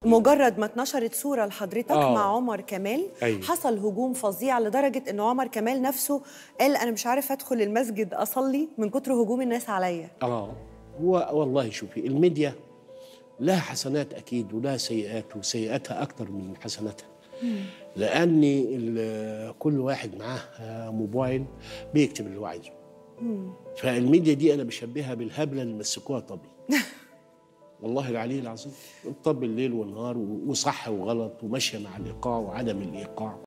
مجرد ما اتنشرت صوره لحضرتك آه. مع عمر كمال أيوة. حصل هجوم فظيع لدرجه ان عمر كمال نفسه قال انا مش عارف ادخل المسجد اصلي من كتر هجوم الناس عليا اه هو والله شوفي الميديا لها حسنات اكيد ولها سيئات وسيئاتها اكتر من حسناتها لان ال- كل واحد معاه آه، موبايل بيكتب اللي هو عايزه فالميديا دي انا بشبهها بالهبله اللي مسكوها طبي والله العلي العظيم الطب الليل والنهار وصح وغلط وماشيه مع الايقاع وعدم الايقاع